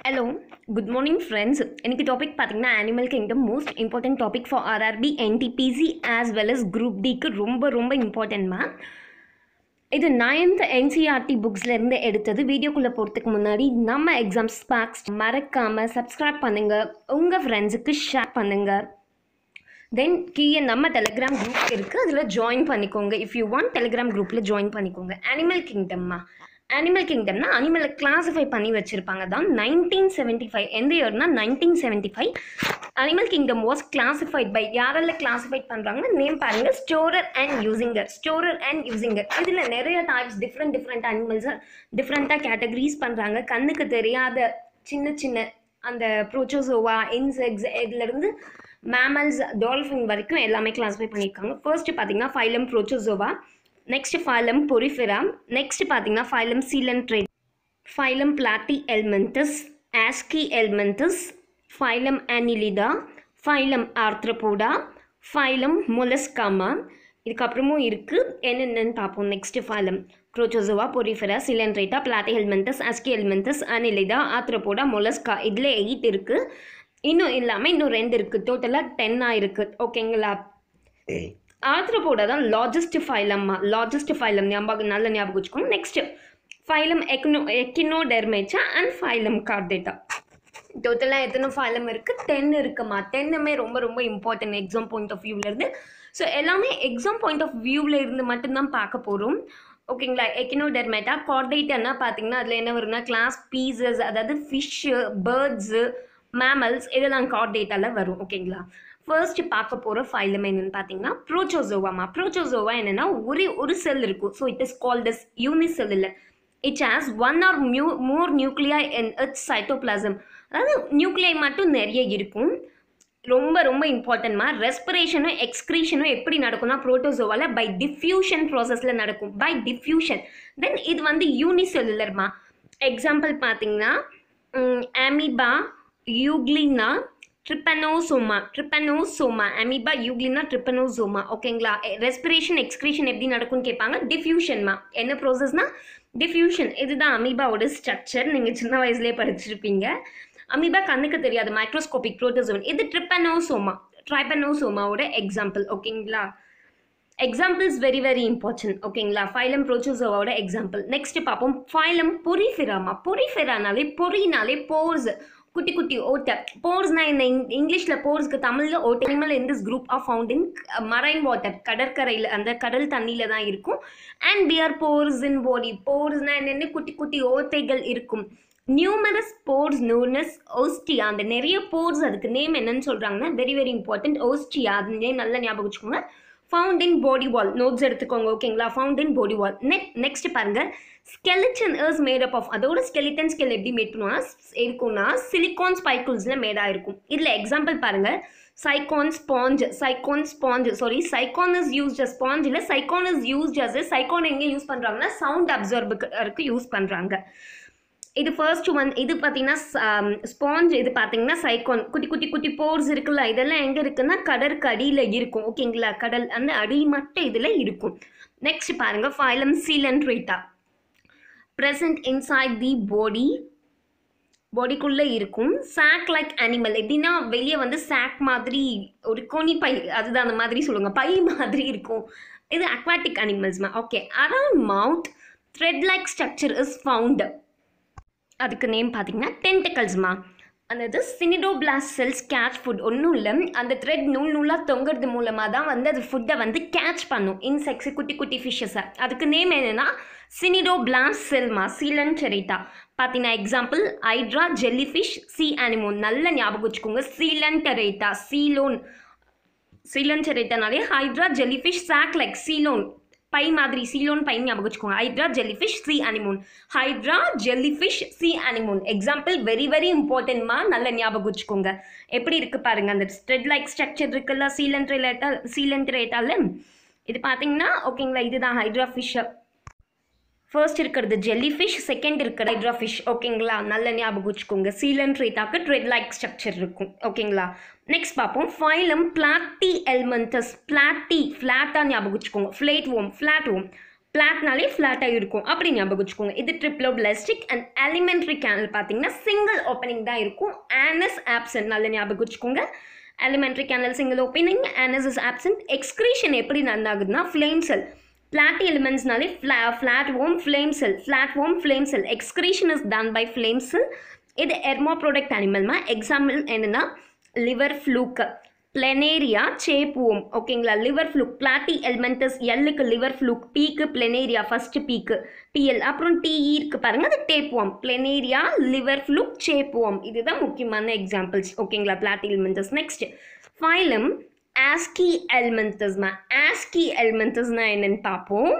hello good morning friends எனக்கு topic பார்த்தீங்கன்னா animal kingdom most important topic for RRB NTPC as well as group டிக்கு ரொம்ப ரொம்ப இம்பார்ட்டன்ட்மா இது நைன்த் என்சிஆர்டி புக்ஸ்லேருந்து எடுத்தது வீடியோக்குள்ளே போகிறதுக்கு முன்னாடி நம்ம எக்ஸாம்ஸ் பேக்ஸ் மறக்காமல் சப்ஸ்கிரைப் பண்ணுங்கள் உங்கள் ஃப்ரெண்ட்ஸுக்கு ஷேர் பண்ணுங்கள் தென் கீழே நம்ம டெலிகிராம் குரூப் இருக்குது அதில் ஜாயின் பண்ணிக்கோங்க இஃப் யூ வாண்ட் டெலிகிராம் குரூப்பில் ஜாயின் பண்ணிக்கோங்க அனிமல் கிங்டம்மா அனிமல் கிங்டம்னா அனிமலை கிளாஸிஃபை பண்ணி வச்சுருப்பாங்க தான் நைன்டீன் செவன்ட்டி ஃபைவ் எந்த இயர்னா nineteen seventy five animal kingdom was classified by யாரெல்லாம் கிளாஸிஃபைட் பண்ணுறாங்கன்னா நேம் பாருங்கள் Storer and Usinger Storer and Usinger இதில் நிறைய டைப்ஸ் டிஃப்ரெண்ட் டிஃப்ரெண்ட் அனிமல்ஸை டிஃப்ரெண்ட்டாக கேட்டகரிஸ் பண்ணுறாங்க கண்ணுக்கு தெரியாத சின்ன சின்ன அந்த ப்ரோச்சோசோவா இன்செக்ட்ஸ் இதுலேருந்து மேமல்ஸ் டால்ஃபின் வரைக்கும் எல்லாமே கிளாஸிஃபை பண்ணியிருக்காங்க ஃபர்ஸ்ட் பார்த்தீங்கன்னா phylum Protozoa next phylum Porifera next பார்த்தீங்கன்னா phylum Coelenterata phylum Platyhelminthes Aschelminthes phylum Annelida phylum Arthropoda phylum மொலஸ்காமா இதுக்கப்புறமும் இருக்குது என்னென்னு பார்ப்போம் next phylum Protozoa Porifera Coelenterata Platyhelminthes Aschelminthes Annelida Arthropoda Mollusca இதில் eight இருக்குது இன்னும் இல்லாமல் இன்னும் ரெண்டு இருக்குது டோட்டலாக டென்னாக இருக்குது ஓகேங்களா ஆர்த்ரோபோடா தான் லார்ஜஸ்ட் ஃபைலம்மா லார்ஜஸ்ட் ஃபைலம் ஞாபகம் நல்ல ஞாபகம் வச்சுக்கோங்க next phylum Echino Echinodermata and phylum Chordata டோட்டலாக எத்தனை ஃபைலம் இருக்குது டென் இருக்குமா டென்னுமே ரொம்ப ரொம்ப இம்பார்ட்டன்ட் எக்ஸாம் பாயிண்ட் ஆஃப் வியூவிலேருந்து ஸோ எல்லாமே எக்ஸாம் பாயிண்ட் ஆஃப் வியூவில் இருந்து மட்டும்தான் பார்க்க போகிறோம் ஓகேங்களா எக்கினோடெர்மேட்டா கார்டேட்டானா பார்த்தீங்கன்னா அதில் என்ன வரும்னா கிளாஸ் பீசஸ் அதாவது ஃபிஷ்ஷு பேர்ட்ஸு மேமல்ஸ் இதெல்லாம் கார்டேட்டாவில் வரும் ஓகேங்களா ஃபர்ஸ்ட் பார்க்க போகிற ஃபைலம் என்னன்னு பார்த்தீங்கன்னா ப்ரோச்சோசோவாமா ப்ரோச்சோசோவா என்னென்னா ஒரே ஒரு செல் இருக்கும் so it is called as unicell இல்லை இட் ஹேஸ் ஒன் ஆர் மியூ more nuclei in its cytoplasm அதாவது நியூக்ளியை மட்டும் நிறைய இருக்கும் ரொம்ப ரொம்ப இம்பார்ட்டன்ட்மா ரெஸ்பிரேஷனும் எக்ஸ்க்ரீஷனும் எப்படி நடக்கும்னா ப்ரோட்டோசோவாவில் பை டிஃப்யூஷன் ப்ராசஸில் நடக்கும் பை டிஃப்யூஷன் தென் இது வந்து யூனிசெல்லுலர்மா எக்ஸாம்பிள் பார்த்தீங்கன்னா amoeba Euglena Trypanosoma Trypanosoma amoeba Euglena Trypanosoma ஓகேங்களா ரெஸ்பிரேஷன் எக்ஸ்கிரீஷன் எப்படி நடக்கும்னு கேட்பாங்க டிஃப்யூஷன்மா என்ன ப்ராசஸ்னா டிஃப்யூஷன் இதுதான் அமீபாவோட ஸ்ட்ரக்சர் நீங்கள் சின்ன வயசுலேயே படிச்சிருப்பீங்க அமீபா கண்ணுக்கு தெரியாது மைக்ரோஸ்கோபிக் ப்ரோட்டோசோன் இது ட்ரிப்பனோசோமா ட்ரைப்பனோசோமாவோட எக்ஸாம்பிள் ஓகேங்களா எக்ஸாம்பிள்ஸ் வெரி வெரி இம்பார்ட்டன்ட் ஓகேங்களா ஃபைலம் ப்ரோச்சோசோவோட எக்ஸாம்பிள் நெக்ஸ்ட் பார்ப்போம் ஃபைலம் பொரிஃபிராமா பொரிஃபிரானாலே பொரினாலே போர்ஸ் குட்டி குட்டி ஓட்டை போர்ஸ்னா இந்த இங்கிலீஷில் போர்ஸ்க்கு தமிழில் ஓட்டை animal in this group of found in marine water கடற்கரையில் அந்த கடல் தண்ணியில் தான் இருக்கும் and bear pores in body போர்ஸ்னா என்னென்ன குட்டி குட்டி ஓட்டைகள் இருக்கும் நியூமரஸ் போர்ஸ் நோனஸ் ஓஸ்டியா அந்த நிறைய போர்ஸ் அதுக்கு நேம் என்னன்னு சொல்கிறாங்கன்னா வெரி வெரி இம்பார்ட்டன்ட் ஓஸ்டியா அது நேம் நல்லா ஞாபகம் வச்சுக்கோங்க found in body wall notes எடுத்துக்கோங்க ஓகேங்களா ஃபவுண்ட் இன் பாடி வால் நெக் நெக்ஸ்ட் பாருங்க skeleton is made up of அதோட ஸ்கெலிட்டன் ஸ்கெல் எப்படி மேட் பண்ணுவோம்னா இருக்கும்னா சிலிகான் ஸ்பைக்கிள்ஸில் மேடாக இருக்கும் இதில் எக்ஸாம்பிள் பாருங்க Sycon sponge Sycon sponge sorry Sycon is used as sponge இல்லை Sycon is used as Sycon எங்கே யூஸ் பண்ணுறாங்கன்னா சவுண்ட் அப்சர்புக்கு யூஸ் பண்ணுறாங்க இது ஃபர்ஸ்ட் ஒன் இது பார்த்தீங்கன்னா ஸ்பாஞ்ச் இது பார்த்தீங்கன்னா சைக்கான் குட்டி குட்டி குட்டி போர்ஸ் இருக்குல்ல இதெல்லாம் எங்கே இருக்குன்னா கடற்கு அடியில் இருக்கும் ஓகேங்களா கடல் அந்த அடி மட்டும் இதில் இருக்கும் நெக்ஸ்ட் பாருங்கள் phylum Coelenterata present inside the body பாடிக்குள்ளே இருக்கும் சாக் லைக் அனிமல் எப்படின்னா வெளியே வந்து சாக் மாதிரி ஒரு கோனி பை அதுதான் அந்த மாதிரி சொல்லுங்கள் பை மாதிரி இருக்கும் இது அக்வாட்டிக் அனிமல்ஸ்மா okay around mouth thread like structure is found அதுக்கு நேம் பார்த்தீங்கன்னா டென்டிகல்ஸ்மா அந்த சினிடோபிளாஸ் செல்ஸ் கேட்ச் ஃபுட் ஒன்றும் இல்லை அந்த த்ரெட் நூல் நூலாக தொங்குறது மூலமாக தான் வந்து அது ஃபுட்டை வந்து கேட்ச் பண்ணும் இன்செக்ட்ஸ் குட்டி குட்டி ஃபிஷ்ஷஸை அதுக்கு நேம் என்னென்னா சினிடோபிளாஸ் செல்மா சீலன் செரிட்டா பார்த்தீங்கன்னா example Hydra jellyfish sea anemone நல்ல ஞாபகம் வச்சுக்கோங்க சீலன் டெரேட்டா சீலோன் சீலன் டெரேட்டானாலே Hydra jellyfish sac like சீலோன் பை மாதிரி சீலோன் பை ஞாபகம் வச்சுக்கோங்க Hydra jellyfish sea anemone Hydra jellyfish sea anemone example very very இம்பார்ட்டன்ட்மா நல்ல ஞாபகம் வச்சுக்கோங்க எப்படி இருக்குது பாருங்கள் அந்த ஸ்ட்ரெட் லைக் ஸ்ட்ரக்சர் இருக்குல்ல சீலன்ட்ரேட்டா சீலன்ட்ரேட்டால இது பார்த்தீங்கன்னா ஓகேங்களா இதுதான் ஹைட்ரா ஃபிஷ்ஷை ஃபர்ஸ்ட் இருக்கிறது ஜெல்லி ஃபிஷ் செகண்ட் இருக்கிற ஹைட்ரா ஃபிஷ் ஓகேங்களா நல்ல ஞாபகம் வச்சுக்கோங்க சீலன் ட்ரேட்டாக்கு ட்ரெட் லைக் ஸ்ட்ரக்சர் இருக்கும் ஓகேங்களா நெக்ஸ்ட் பார்ப்போம் ஃபைலம் பிளாட்டி எல்மெண்டஸ் பிளாட்டி ஃப்ளாட்டாக ஞாபகம் வச்சுக்கோங்க ஃப்ளேட் ஓம் ஃப்ளாட் ஓம் பிளாட்னாலே ஃப்ளாட்டாக இருக்கும் அப்படி ஞாபகம் வச்சுக்கோங்க இது ட்ரிப்ளோபிளாஸ்டிக் அண்ட் எலிமெண்ட்ரி கேனல் பார்த்தீங்கன்னா சிங்கிள் ஓப்பனிங் தான் இருக்கும் ஆனஸ் ஆப்சன்ட் நல்ல ஞாபகம் வச்சுக்கோங்க alimentary canal single opening anus is absent excretion எப்படி நன்னாகுதுன்னா ஃப்ளேம் செல் ஃப்ளாட் எலிமெண்ட்ஸ்னாலே ஃப்ளா flatworm flame cell flatworm flame cell excretion is done by flame cell இது எர்மோ ப்ராடக்ட் அனிமல்மா எக்ஸாம்பிள் என்னென்னா லிவர் ஃப்ளூக்கு பிளெனேரியா சேப்புவோம் ஓகேங்களா liver fluke Platyhelminthes எல்லுக்கு லிவர் ஃப்ளூக் பீக்கு பிளெனேரியா ஃபஸ்ட்டு பீக்கு டிஎல் அப்புறம் டிஇ இருக்கு பாருங்க அது டேப்புவோம் பிளெனேரியா லிவர் ஃப்ளூக் சேப்புவோம் இதுதான் முக்கியமான எக்ஸாம்பிள்ஸ் ஓகேங்களா Platyhelminthes next phylum Aschelminthes ஆஸ்கி எல்மெண்டஸ்னா என்னன்னு பார்ப்போம்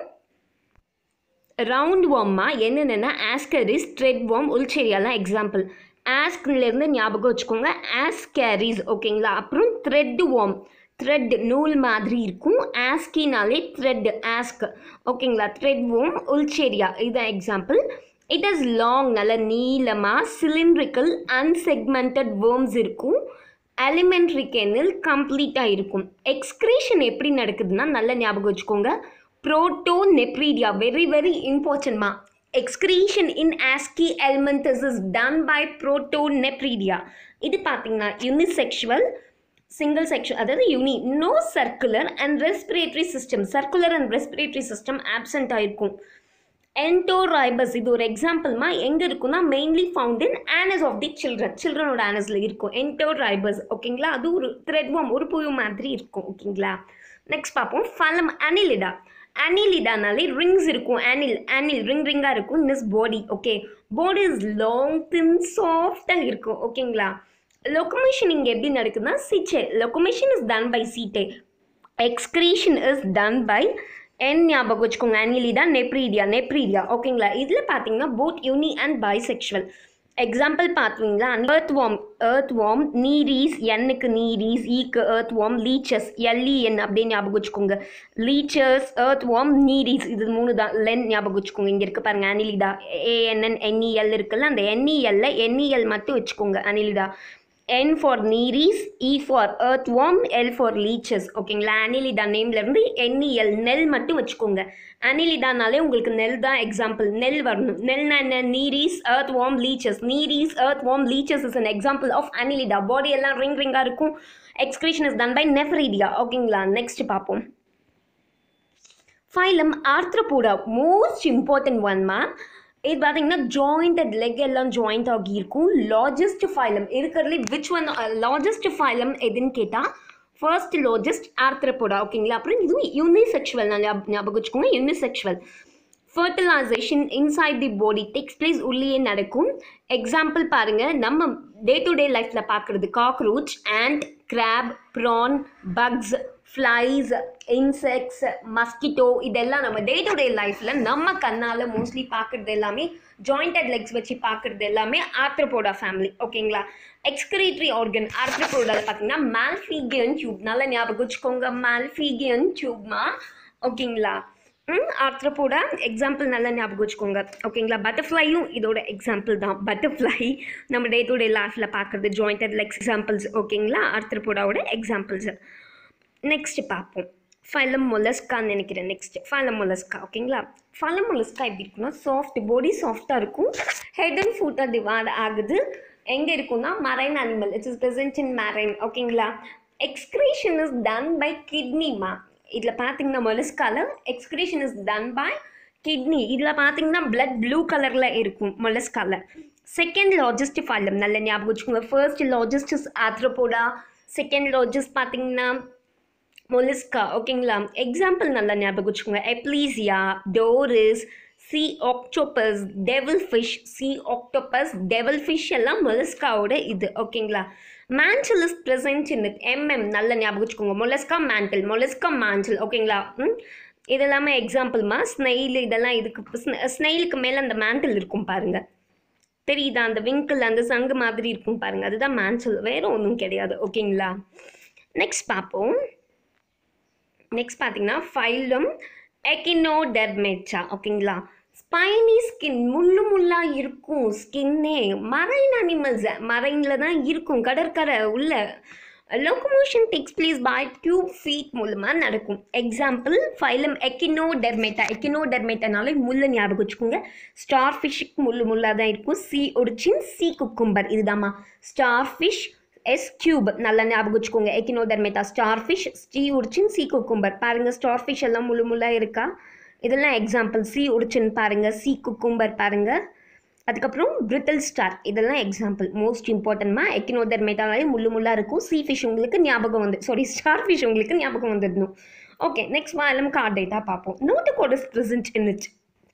ரவுண்ட் வார்மா என்னென்னா ஆஸ்கரிஸ் த்ரெட் வார்ம் உள்சேரியாலாம் எக்ஸாம்பிள் ஆஸ்க்லேருந்து ஞாபகம் வச்சுக்கோங்க ஆஸ்கேரிஸ் ஓகேங்களா அப்புறம் த்ரெட் வார்ம் த்ரெட் நூல் மாதிரி இருக்கும் ஆஸ்கினாலே த்ரெட் ஆஸ்க் ஓகேங்களா த்ரெட் வார்ம் உள்சேரியா இதுதான் எக்ஸாம்பிள் இட் இஸ் லாங் நல்ல நீளமாக சிலிண்ட்ரிக்கல் அன்செக்மெண்டட் வேர்ம்ஸ் இருக்கும் எலிமெண்ட்ரி கெனில் கம்ப்ளீட்டாக இருக்கும் எக்ஸ்கிரீஷன் எப்படி நடக்குதுன்னா நல்ல ஞாபகம் வச்சுக்கோங்க protonephrida very very important ma excretion in ascii elementus is done by protonephrida இது பார்த்தீங்கன்னா யூனிசெக்ஷுவல் சிங்கிள் செக்ஷுவல் அதாவது uni no circular and respiratory system circular and respiratory system absent ஆயிருக்கும் என்டோரைபஸ் இது ஒரு எக்ஸாம்பிள்மா எங்கே இருக்குன்னா mainly found in anus of the children சில்ட்ரனோட ஆனஸில் இருக்கும் என்டோரைபஸ் ஓகேங்களா அது ஒரு த்ரெட்வாம் ஒரு புழு மாதிரி இருக்கும் ஓகேங்களா நெக்ஸ்ட் பார்ப்போம் ஃபலம் அனிலிடா அனிலிடானாலே ரிங்ஸ் இருக்கும் அனில் அனில் ரிங் ரிங்காக இருக்கும் இன் is body okay body is long தின் சாஃப்டாக இருக்கும் ஓகேங்களா லொக்கமேஷன் இங்கே எப்படி நடக்குதுன்னா சீச்சே லொக்கமேஷன் is done by சீட்டே excretion is done by என் ஞாபகம் வச்சுக்கோங்க அனிலிடா நெப்ரீடியா நெப்ரீடியா ஓகேங்களா இதில் பார்த்தீங்கன்னா both uni and bisexual example பார்த்தீங்களா எர்த் வார்ம் எர்த் வார்ம் நீரீஸ் எண்ணுக்கு நீரீஸ் ஈக்கு எர்த் வார்ம் லீச்சஸ் எல்இஎன் அப்படின்னு ஞாபகம் வச்சுக்கோங்க லீச்சர்ஸ் எர்த் வார்ம் நீரீஸ் இது மூணு தான் லென் ஞாபகம் வச்சுக்கோங்க இங்கே இருக்கு பாருங்க அனிலிடா ஏஎன்என் என்இஎல் இருக்குல்ல அந்த என்இஎல்ல என்இஎல் மட்டும் வச்சுக்கோங்க Annelida N for Nereis E for earthworm L for leeches ஓகேங்களா அனிலிடா நேம்லேருந்து என்இஎல் நெல் மட்டும் வச்சுக்கோங்க அனிலிடானாலே உங்களுக்கு நெல் தான் எக்ஸாம்பிள் நெல் வரணும் நெல்னா என்ன நீரீஸ் earth warm leeches நீரீஸ் earth warm leeches is an example of Annelida பாடி எல்லாம் ரிங் ரிங்காக இருக்கும் excretion is done by nephridia ஓகேங்களா நெக்ஸ்ட் பார்ப்போம் phylum ஆர்த்ரபூடா most important one ma'am இது பார்த்தீங்கன்னா ஜாயிண்டட் லெக் எல்லாம் ஜாயிண்ட் ஆகி இருக்கும் லார்ஜஸ்ட் ஃபைலம் இருக்கிறதுல விச் ஒன் லார்ஜஸ்ட் ஃபைலம் எதுன்னு கேட்டால் ஃபர்ஸ்ட் லார்ஜஸ்ட் ஆர்த்ரபோடா ஓகேங்களா அப்புறம் இதுவும் யூனிசெக்ஷுவல் நல்லா ஞாபகம் வச்சுக்கோங்க unisexual fertilization inside the body takes place உள்ளேயே நடக்கும் எக்ஸாம்பிள் பாருங்கள் நம்ம டே டு டே லைஃப்பில் பார்க்குறது cockroach and crab prawn bugs flies insects mosquito இதெல்லாம் நம்ம டே டு டே லைஃப்பில் நம்ம கண்ணால் மோஸ்ட்லி பார்க்குறது எல்லாமே ஜாயிண்டட் லெக்ஸ் வச்சு பார்க்குறது எல்லாமே ஆர்த்ரோபோடா ஃபேமிலி ஓகேங்களா எக்ஸ்கிரேட்டரி ஆர்கன் ஆர்த்ரோபோடாவில் பார்த்தீங்கன்னா மால்ஃபீகியன் டியூப் நல்லா ஞாபகம் வச்சுக்கோங்க மால்ஃபீகியன் டியூப்மா ஓகேங்களா ம் ஆர்த்ரோபோடா எக்ஸாம்பிள் நல்லா ஞாபகம் வச்சுக்கோங்க ஓகேங்களா பட்டர்ஃப்ளையும் இதோட எக்ஸாம்பிள் தான் பட்டர்ஃப்ளை நம்ம டே டு டே லைஃப்பில் பார்க்குறது ஜாயிண்டட் லெக்ஸ் எக்ஸாம்பிள்ஸ் ஓகேங்களா ஆர்த்ரோபோடாவோட எக்ஸாம்பிள்ஸ் நெக்ஸ்ட் பார்ப்போம் ஃபலம் மொலஸ்கான்னு நினைக்கிறேன் நெக்ஸ்ட் ஃபலம் மொலஸ்கா ஓகேங்களா ஃபலம் மொலஸ்கா எப்படி இருக்குன்னா சாஃப்ட் பாடி சாஃப்டாக இருக்கும் ஹெட் அண்ட் ஃபுட்டாக டிவைட் ஆகுது எங்கே இருக்குன்னா marine animal it's is present in marine ஓகேங்களா எக்ஸ்கிரீஷன் இஸ் டன் பை கிட்னிமா இதில் பார்த்தீங்கன்னா மொலஸ்காவில் excretion is done by kidney இதில் பார்த்தீங்கன்னா பிளட் ப்ளூ கலரில் இருக்கும் மொலஸ்காவில் செகண்ட் லார்ஜஸ்ட் ஃபைலம் நல்ல ஞாபகம் வச்சுக்கோங்க first largest is Arthropoda second largest பார்த்தீங்கன்னா மொலிஸ்கா ஓகேங்களா எக்ஸாம்பிள் நல்லா ஞாபகம் வச்சுக்கோங்க Aplysia Doris sea octopus devil fish sea octopus devil fish எல்லாம் மொலிஸ்காவோட இது ஓகேங்களா mantle is present in it hmm நல்ல ஞாபகம் வச்சுக்கோங்க மொலஸ்கா மேண்டில் மொலஸ்கா மேன்சல் ஓகேங்களா ம் இது எல்லாமே எக்ஸாம்பிள்மா ஸ்னெயில் இதெல்லாம் இதுக்கு ஸ்னெயிலுக்கு மேலே அந்த மேண்டில் இருக்கும் பாருங்கள் தெரியுதா அந்த விங்கிள் அந்த சங்கு மாதிரி இருக்கும் பாருங்க அதுதான் மேன்சல் வேற ஒன்றும் கிடையாது ஓகேங்களா நெக்ஸ்ட் பார்ப்போம் நெக்ஸ்ட் பார்த்தீங்கன்னா ஃபைலம் எக்கினோடெர்மேச்சா ஓகேங்களா ஸ்பைனி ஸ்கின் முள்ளு முள்ளாக இருக்கும் ஸ்கின்னே மரைன் அனிமல்ஸ் மரைனில் தான் இருக்கும் கடற்கரை உள்ள locomotion takes place by tube feet மூலமாக நடக்கும் எக்ஸாம்பிள் ஃபைலம் எக்கினோடெர்மேட்டா எக்கினோடெர்மேட்டானாலே முள்ளு ஞாபகம் வச்சுக்கோங்க ஸ்டார் ஃபிஷ்ஷுக்கு முள்ளு முள்ளாக தான் இருக்கும் சி ஒடிச்சின் சி குக்கும்பர் இதுதாம்மா ஸ்டார் ஃபிஷ் எஸ் கியூப் நல்லா ஞாபகம் வச்சுக்கோங்க Echinodermata starfish sea urchin sea cucumber பாருங்கள் ஸ்டார் ஃபிஷ் எல்லாம் முள்ளு முள்ளாக இருக்கா இதெல்லாம் எக்ஸாம்பிள் சி உடிச்சின் பாருங்கள் சி குக்கும்பர் பாருங்கள் அதுக்கப்புறம் பிரிட்டில் ஸ்டார் இதெல்லாம் எக்ஸாம்பிள் மோஸ்ட் இம்பார்ட்டன்ட்மா எக்கினோடெர்மேட்டாவே முள்ளு முள்ளாக இருக்கும் சி ஃபிஷ் உங்களுக்கு ஞாபகம் வந்து சாரி ஸ்டார் ஃபிஷ் உங்களுக்கு ஞாபகம் வந்துடணும் ஓகே நெக்ஸ்ட் வாரம் கார்ட் டேட்டா பார்ப்போம் notochord is present in it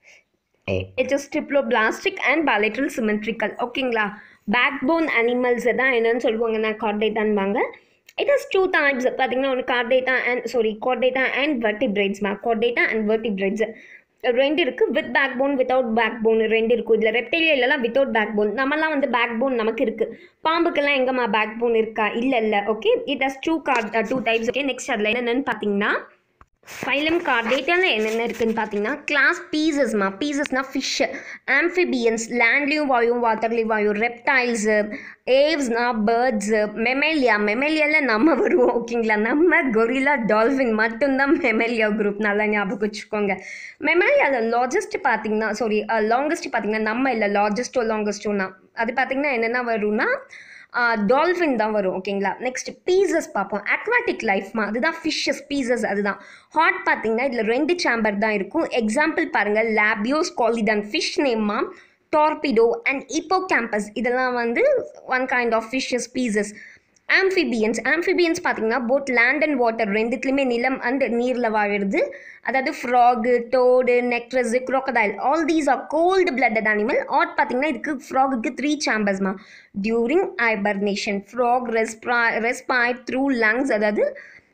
it is diploblastic and bilateral symmetrical ஓகேங்களா பேக் போன் அனிமல்ஸ் தான் என்னன்னு சொல்லுவாங்கன்னா கார்டேட்டான்பாங்க இட் இஸ் டூ டைப்ஸ் பார்த்தீங்கன்னா ஒன்று Chordata and sorry Chordata and வெர்டிபிரைட்ஸ்மா கார்டேட்டா அண்ட் வெர்டிபிரைட்ஸ் ரெண்டு இருக்குது with backbone without backbone ரெண்டு இருக்கும் இதில் ரெப்டைலியெல்லாம் வித்தவுட் பேக் போன் நம்மலாம் வந்து பேக் போன் நமக்கு இருக்குது பாம்புக்கெல்லாம் எங்கம்மா பேக் போன் இருக்கா இல்லை இல்லை okay it has two chord two types okay next அதில் என்னென்னு பார்த்தீங்கன்னா ஃபைலம் கார்டேட்டாவில் என்னென்ன இருக்குன்னு பார்த்தீங்கன்னா கிளாஸ் பீசஸ்மா பீசஸ்னால் ஃபிஷ்ஷு ஆம்ஃபிபியன்ஸ் லேண்ட்லேயும் வாயும் வாட்டர்லேயும் வாயும் ரெப்டைல்ஸு ஏவ்ஸ்னா பேர்ட்ஸு மெமேலியா மெமேலியாவில் நம்ம வருவோம் ஓகேங்களா நம்ம கொரிலா டால்ஃபின் மட்டும்தான் மெமேலியா குரூப் நல்லா ஞாபகம் வச்சுக்கோங்க மெமேலியாவில் லார்ஜஸ்ட் பார்த்தீங்கன்னா சாரி லாங்கஸ்ட் பார்த்தீங்கன்னா நம்ம இல்லை லார்ஜஸ்ட்டோ லாங்கஸ்ட்டோனா அது பார்த்தீங்கன்னா என்னென்ன வரும்னா டால்ஃபின் தான் வரும் ஓகேங்களா நெக்ஸ்ட் பீசஸ் பார்ப்போம் அக்வாட்டிக் லைஃப்மா அதுதான் ஃபிஷ்ஷஸ் பீசஸ் அதுதான் ஹாட் பார்த்தீங்கன்னா இதில் ரெண்டு சாம்பர் தான் இருக்கும் எக்ஸாம்பிள் பாருங்கள் லேபியோஸ் காலிதான் ஃபிஷ் நேம்மா டார்பிடோ அண்ட் இப்போ கேம்பஸ் இதெல்லாம் வந்து one kind of fishes Pisces amphibians amphibians பார்த்தீங்கன்னா போட் லேண்ட் அண்ட் வாட்டர் ரெண்டுத்துலேயுமே நிலம் அண்ட் நீரில் வாழுறது அதாவது frog toad Necturus crocodile all these are cold blooded animal ஆட் பார்த்தீங்கன்னா இதுக்கு ஃப்ராகுக்கு த்ரீ சாம்பர்ஸ்மா during hibernation frog respa respire through lungs அதாவது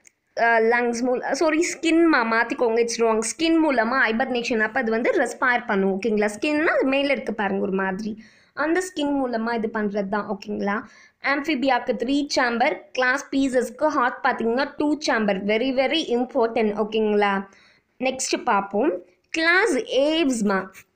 லங்ஸ் மூல சாரி ஸ்கின்மா மாற்றிக்கோங்க இட்ஸ் ராங் ஸ்கின் மூலமாக ஹைபர்னேஷன் அப்போ அது வந்து ரெஸ்பயர் பண்ணும் ஓகேங்களா ஸ்கின்னா அது மேலே இருக்கு பாருங்க ஒரு மாதிரி அந்த ஸ்கின் மூலமாக இது பண்ணுறது தான் ஓகேங்களா ஆம்ஃபிபியாக்கு த்ரீ சாம்பர் கிளாஸ் பீசஸ்க்கு ஹார்ட் பார்த்தீங்கன்னா two chamber very very important ஓகேங்களா நெக்ஸ்ட் பார்ப்போம் கிளாஸ் ஏவ்ஸ்மா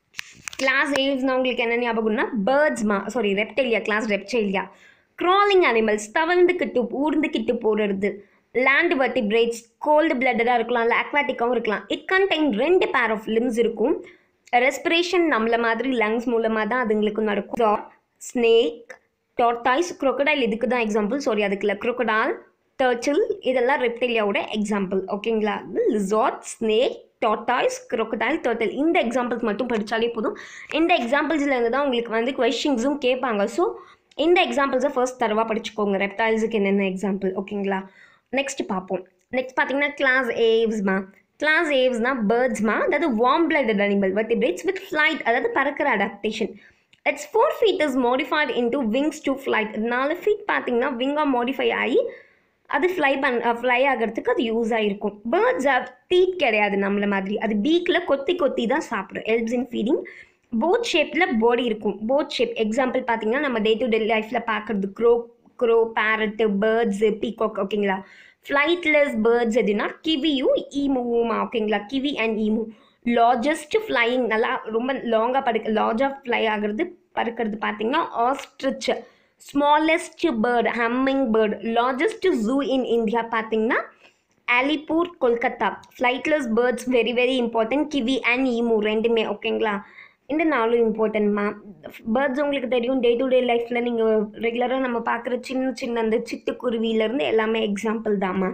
கிளாஸ் ஏவ்ஸ்னா உங்களுக்கு என்ன ஞாபகம்னா பேர்ட்ஸ்மா sorry Reptilia class Reptilia crawling animals தவழ்ந்துக்கிட்டு ஊர்ந்துக்கிட்டு போகிறது லேண்ட் வெர்டிபிரேட்ஸ் கோல்டு பிளட்டடாக இருக்கலாம் இல்லை அக்வாட்டிக்காகவும் இருக்கலாம் இட் கண்டெயின் ரெண்டு பேர் ஆஃப் லிம்ஸ் இருக்கும் ரெஸ்பிரேஷன் நம்மள மாதிரி லங்ஸ் மூலமாக தான் அதுங்களுக்கு நடக்கும் ஸ்னேக் டார்டாய்ஸ் crocodile இதுக்கு தான் எக்ஸாம்பிள் சாரி அதுக்கு இல்லை crocodile turtle இதெல்லாம் ரெப்டிலியாவோட எக்ஸாம்பிள் ஓகேங்களா lizard snake tortoise crocodile turtle இந்த எக்ஸாம்பிள்ஸ் மட்டும் படித்தாலே போதும் இந்த எக்ஸாம்பிள்ஸில் இருந்து தான் உங்களுக்கு வந்து கொஷின்ஸும் கேட்பாங்க ஸோ இந்த எக்ஸாம்பிள்ஸை ஃபர்ஸ்ட் தரவாக படிச்சுக்கோங்க ரெப்டைல்ஸுக்கு என்னென்ன எக்ஸாம்பிள் ஓகேங்களா நெக்ஸ்ட் பார்ப்போம் நெக்ஸ்ட் பார்த்தீங்கன்னா கிளாஸ் ஏவ்ஸ்மா கிளாஸ் ஏவ்ஸ்னா பேர்ட்ஸ்மா அதாவது warm blooded animal vertebrates with flight அதாவது பறக்கிற adaptation it's four feet is modified into wings to flight நாலு ஃபீட் பார்த்தீங்கன்னா விங்காக மாடிஃபை ஆகி அது ஃப்ளை பண் ஃப்ளை ஆகிறதுக்கு அது யூஸ் ஆகிருக்கும் பேர்ட்ஸ் டீத் கிடையாது நம்மள மாதிரி அது பீக்கில் கொத்தி கொத்தி தான் சாப்பிடும் எல்ப்ஸ் இன் ஃபீடிங் போட் ஷேப்பில் பாடி இருக்கும் போட் ஷேப் எக்ஸாம்பிள் பார்த்தீங்கன்னா நம்ம டே டு டே லைஃப்பில் பார்க்குறது crow crow parrot birds peacock ஓகேங்களா ஃப்ளைட்லெஸ் பேர்ட்ஸ் எதுனா கிவியும் ஈமுவுமா ஓகேங்களா kiwi and emu largest flying நல்லா ரொம்ப லாங்காக படுக்க லார்ஜாக ஃப்ளை ஆகிறது பறக்கிறது பார்த்தீங்கன்னா ostrich smallest bird hummingbird largest zoo in India பார்த்தீங்கன்னா Alipore Kolkata flightless birds very very important kiwi and emu ரெண்டுமே ஓகேங்களா இந்த நாலும் இம்பார்ட்டன்ட்மா பேர்ட்ஸ் உங்களுக்கு தெரியும் டே டு டே லைஃப்பில் நீங்கள் ரெகுலராக நம்ம பார்க்குற சின்ன சின்ன அந்த சிட்டுக்குருவியிலேருந்து எல்லாமே எக்ஸாம்பிள் தாம்மா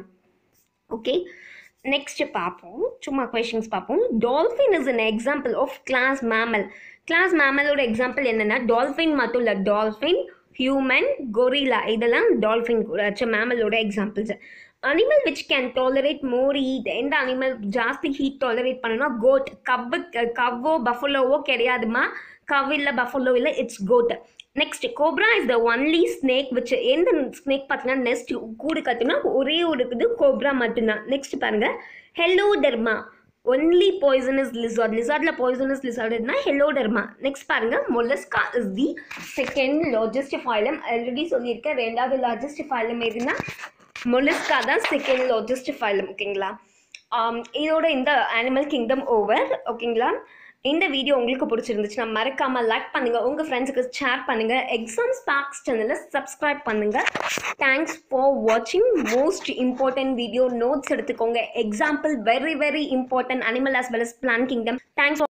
ஓகே நெக்ஸ்ட் பார்ப்போம் சும்மா கொஷின்ஸ் பார்ப்போம் dolphin is an example of class mammal class மேமலோட எக்ஸாம்பிள் என்னென்னா டால்ஃபின் மட்டும் இல்லை டால்ஃபின் ஹியூமன் கொரிலா இதெல்லாம் டால்ஃபின் மேமலோட examples animal which can tolerate more heat எந்த அனிமல் ஜாஸ்தி ஹீட் டாலரேட் பண்ணணும்னா கோட் கவ்வு கவ்வோ பஃபலோவோ கிடையாதுமா கவ் இல்லை பஃபலோ இல்லை it's goat next cobra is the only snake which எந்த ஸ்னேக் பார்த்தீங்கன்னா நெக்ஸ்ட் கூடு கற்றுனா ஒரே ஒரு இது கோப்ரா மட்டும்தான் நெக்ஸ்ட் பாருங்க hello derma only poisonous lizard லிசார்டில் பாய்சனஸ் லிசார்ட்னா ஹெல்லோ டெர்மா நெக்ஸ்ட் பாருங்க Mollusca is the second largest phylum already சொல்லியிருக்கேன் ரெண்டாவது லார்ஜஸ்ட் ஃபைலம் எதுனா மொலிஸ்கா தான் செகண்ட் லார்ஜஸ்ட் ஃபைலம் ஓகேங்களா ஆம், இதோட இந்த அனிமல் கிங்டம் ஓவர் ஓகேங்களா இந்த வீடியோ உங்களுக்கு பிடிச்சிருந்துச்சுன்னா மறக்காமல் லைக் பண்ணுங்கள் உங்கள் ஃப்ரெண்ட்ஸுக்கு ஷேர் பண்ணுங்கள் எக்ஸாம் ஸ்பாக்ஸ் சேனலை சப்ஸ்கிரைப் பண்ணுங்கள் தேங்க்ஸ் ஃபார் வாட்சிங் மோஸ்ட் இம்பார்ட்டன்ட் வீடியோ நோட்ஸ் எடுத்துக்கோங்க example very very important animal as well as plant kingdom thanks